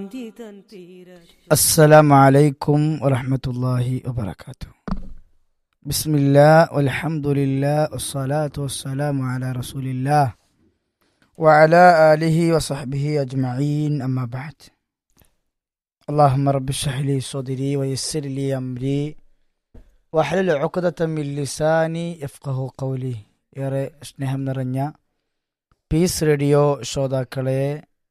السلام عليكم ورحمة الله وبركاته بسم الله والحمد لله والصلاة والسلام على رسول الله وعلى آله وصحبه أجمعين أما بعد اللهم رب اشرح لي صدري ويسر لي أمري واحلل عقدة من لساني يفقه قولي ഏറെ സ്നേഹം നിറഞ്ഞ പീസ് റേഡിയോ ശ്രോതാക്കളെ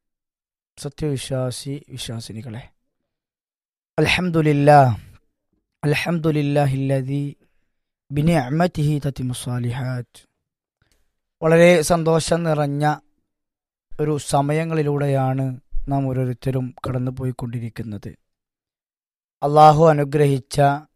സത്യവിശ്വാസി വിശ്വാസിനികളെ അൽഹംദുലില്ലാ അൽഹംദുലില്ലാഹില്ലദി ബിനിഅമതിഹി തത്തിമുസാലിഹാത്ത് വളരെ സന്തോഷം നിറഞ്ഞ ഒരു സമയങ്ങളിലൂടെയാണ് നാം ഓരോരുത്തരും കടന്നുപോയിക്കൊണ്ടിരിക്കുന്നത് അള്ളാഹു അനുഗ്രഹിച്ച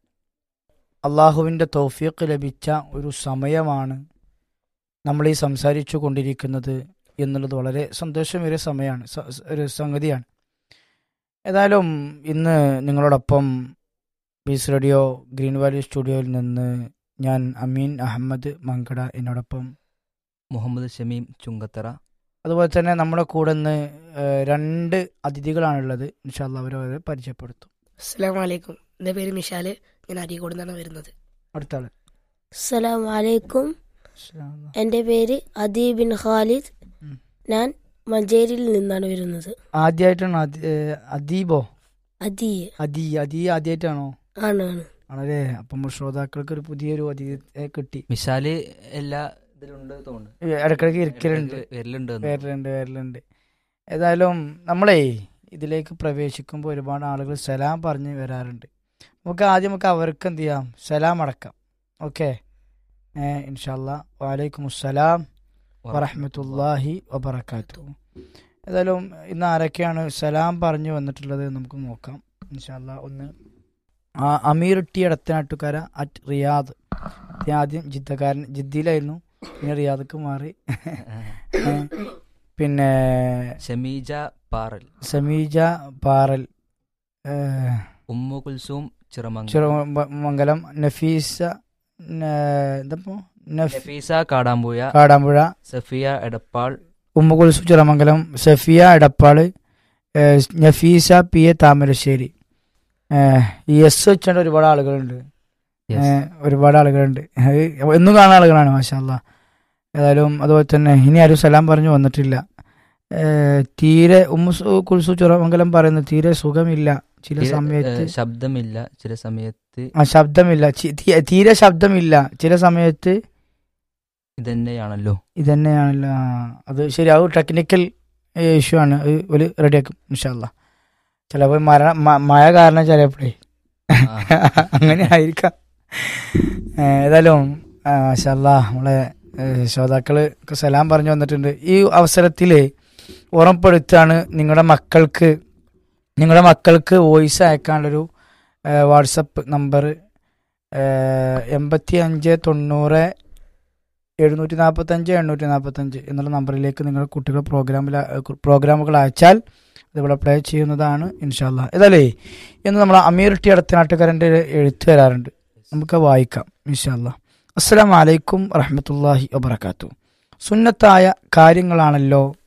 അള്ളാഹുവിൻ്റെ തൗഫീഖ് ലഭിച്ച ഒരു സമയമാണ് നമ്മൾ ഈ സംസാരിച്ചു കൊണ്ടിരിക്കുന്നത് എന്നുള്ളത് വളരെ സന്തോഷമേറിയ സമയമാണ് സ- സ- ഒരു സംഗതിയാണ് ഏതായാലും ഇന്ന് നിങ്ങളോടൊപ്പം പീസ് റേഡിയോ ഗ്രീൻ വാലി സ്റ്റുഡിയോയിൽ നിന്ന് ഞാൻ അമീൻ അഹമ്മദ് മങ്കട എന്നോടൊപ്പം മുഹമ്മദ് ഷമീം ചുങ്കത്തറ അതുപോലെ തന്നെ നമ്മുടെ കൂടെ ഇന്ന് ഏഹ്, രണ്ട് അതിഥികളാണുള്ളത് ഇൻഷാല്ല അവരവരെ പരിചയപ്പെടുത്തും അസ്സാം വലൈക്കും എൻ്റെ പേര് മിഷാല് ഞാൻ അരീക്കോട് നിന്നാണ് വരുന്നത് അടുത്ത ആള് അസ്സലാം വലൈക്കും ഇൻഷാല്ലാ. എൻ്റെ പേര് അദീ ബിൻ ഖാലിദ് ഉം. ഞാൻ മഞ്ചേരിയിൽ നിന്നാണ് വരുന്നത് ആദ്യമായിട്ടാണോ അദി- ഏഹ്, അദീബോ അദീ അദി അദി ആദ്യമായിട്ടാണോ ആണ് ആണ് ആണല്ലേ അപ്പം ശ്രോതാക്കൾക്ക് ഒരു പുതിയൊരു അതിഥിയെ കിട്ടി മിഷാല് എല്ലാ ഇതിലുണ്ട് തോന്നുന്നു ഏഹ്, ഇടയ്ക്കിടയ്ക്ക് ഇരിക്കലുണ്ട് വരലുണ്ട് വരലുണ്ട് വരലുണ്ട് ഏതായാലും നമ്മളേ ഇതിലേക്ക് പ്രവേശിക്കുമ്പോൾ ഒരുപാട് ആളുകൾ സലാം പറഞ്ഞ് വരാറുണ്ട് നമുക്ക് ആദ്യം നമുക്ക് അവർക്ക് എന്ത് ചെയ്യാം സലാം അടക്കാം ഓക്കെ ഇൻഷാല്ല വാലൈക്കും അസ്സലാം വറഹമത്തല്ലാഹി വബർക്കാത്തു ഏതായാലും ഇന്ന് ആരൊക്കെയാണ് സലാം പറഞ്ഞു വന്നിട്ടുള്ളത് എന്ന് നമുക്ക് നോക്കാം ഇൻഷാല്ല ഒന്ന് ആ അമീർ ടി അടത്തനാട്ടുകാര അറ്റ് റിയാദ് ഞാൻ ആദ്യം ജിദ്ദക്കാരൻ ജിദ്ദിയിലായിരുന്നു പിന്നെ റിയാദക്ക് മാറി ഏ, പിന്നെ ഷമീജ പാറൽ സമീജ പാറൽ ഏ, ഉമ്മു കുൽസൂം ചിറമംഗലം ചെറുമംഗലം നഫീസ ന- എന്തപ്പോ നഫ് നഫീസ കാടാമ്പുഴ കാടാമ്പുഴ സഫിയ എടപ്പാൾ ഉമ്മുകുൽസു ചിറമംഗലം സഫിയ എടപ്പാള് ഏ, നഫീസ പി എ താമരശ്ശേരി ഏ, ഈ എസ് വെച്ചുകൊണ്ട് ഒരുപാട് ആളുകളുണ്ട് Yes. ഏ, ഒരുപാട് ആളുകളുണ്ട് അത് എന്നും കാണുന്ന ആളുകളാണ് മാഷാല്ല ഏതായാലും അതുപോലെ തന്നെ ഇനി ആരും സലാം പറഞ്ഞു വന്നിട്ടില്ല ഏ, തീരെ ഉമ്മു സു- കുൽസു ചിറമംഗലം പറയുന്നു തീരെ സുഖമില്ല ചില തീരെ, സമയത്ത് ഏ, ശബ്ദമില്ല ചില സമയത്ത് ആ ശബ്ദമില്ല ചി- തീ- തീരെ ശബ്ദമില്ല ചില സമയത്ത് ഇതന്നെയാണല്ലോ ഇതന്നെയാണല്ലോ ആ, അത് ശരി അത് ടെക്നിക്കൽ ഇഷ്യൂ ആണ് അത് ഒരു റെഡിയാക്കും ഇൻഷാല്ല ചിലപ്പോൾ മരണ മ- മഴ കാരണം ചിലപ്പോഴേ ആ. അങ്ങനെ ആയിരിക്കാം ഏ, ഏതായാലും മാഷല്ല നമ്മളെ ഏ, ശ്രോതാക്കള് ഒക്കെ സലാം പറഞ്ഞു വന്നിട്ടുണ്ട് ഈ അവസരത്തിൽ ഉറപ്പെടുത്താണ് നിങ്ങളുടെ മക്കൾക്ക് നിങ്ങളുടെ മക്കൾക്ക് വോയിസ് അയക്കാനുള്ളൊരു ഏ, വാട്സപ്പ് നമ്പർ എൺപത്തി അഞ്ച് തൊണ്ണൂറ് എഴുന്നൂറ്റി നാൽപ്പത്തഞ്ച് എണ്ണൂറ്റി നാൽപ്പത്തഞ്ച് എന്നുള്ള നമ്പറിലേക്ക് നിങ്ങൾ കുട്ടികൾ പ്രോഗ്രാമിൽ പ്രോഗ്രാമുകൾ അയച്ചാൽ അതിവിടെ പ്ലേ ചെയ്യുന്നതാണ് ഇൻഷാല്ല ഏതായാലേ ഇന്ന് നമ്മൾ അമീർ ടി അടുത്തനാട്ടുകാരൻ്റെ എഴുത്ത് വരാറുണ്ട് നമുക്ക് വായിക്കാം ഇൻഷാല്ല അസ്സലാം വലൈക്കും വറഹമത്തല്ലാഹി വബർക്കാത്തു സുന്നത്തായ കാര്യങ്ങളാണല്ലോ